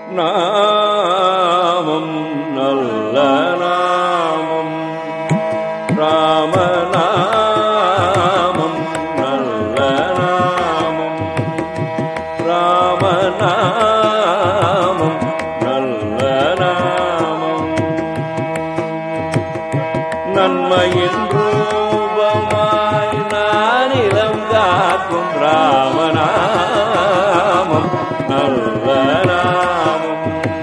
நாமம் நல்ல நாமம் ராமநாமம் நல்ல நாமம் ராமநாமம் நல்ல நாமம் நன்மையின் ரூபமாய் நானிலம் காக்கும் ராமநாமம் நல்ல நாமம்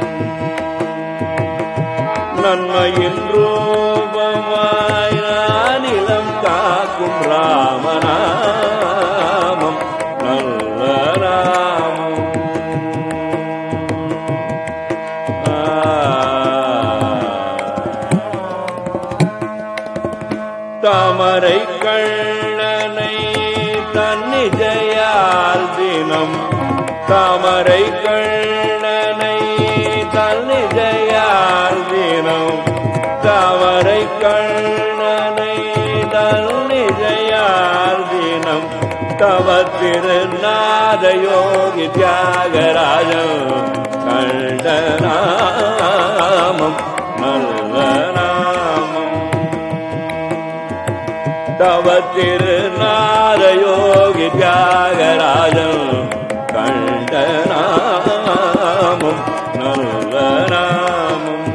நன்மையின் ரூபமாய் நானிலம் காக்கும் ராமநாமம் நல்ல நாமம் தாமரை கண்ணனை தன்னிஜையால் தினம் தாமரை கண்ணனை தன்னிஜையால் தினம் தாமரை கண்ணனை தன்னிஜையால் தினம் தவ திருநாத யோகி தியாகராஜன் கண்டநாமம் நல்ல நாமம் தவ திருநாரயோகி தியாகராஜன் கண்டநாமம் நல்ல நாமம்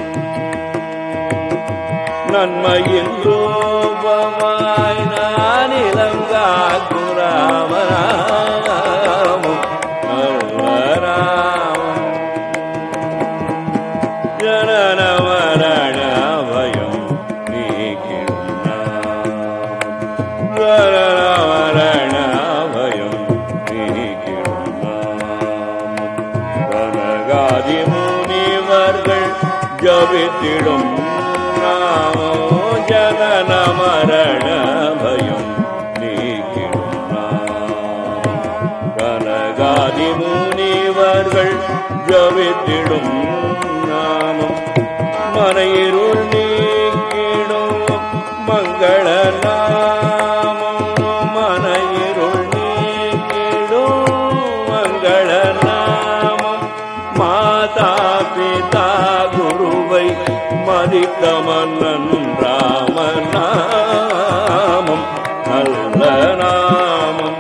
நன்மையின் ரூபமாய் நானிலம் காக்கும் ராமநாமம் நல்ல நாமம் ஜனன மரண பயம் நீக்கிடும் ஜனன மரண பயம் நீக்கிடும் கனகாதி முனிவர்கள் ஜபித்திடும் நாமோ ஜனன மரண பயம் நீக்கிடும் கனகாதி முனிவர்கள் ஜபித்திடும் நாமம் மனையிருள் நீக்கிடும் மங்கள நாமம் மனையிருள் நீக்கிடும் மங்கள நாமம் மாதா பிதா குருவை மதித்த மன்னன் ராமநாமம் நல்ல நாமம்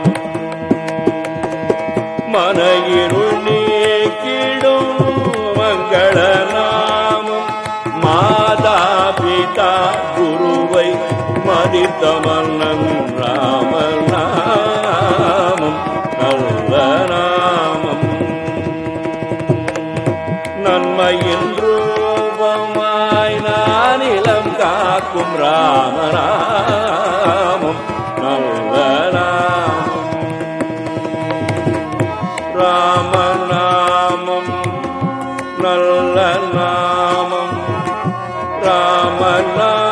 மனையிருள் நீக்கிடும் மங்கள நாமம் மாதா பிதா குருவை மதித்த மன்னன் ராமநாமம் நல்ல நாமம் நன்மையின் ரூபமாய் நானிலம் காக்கும் ராமநாமம் நல்ல நாமம் ராமநாமம் நல்ல நாமம் ராமநாமம்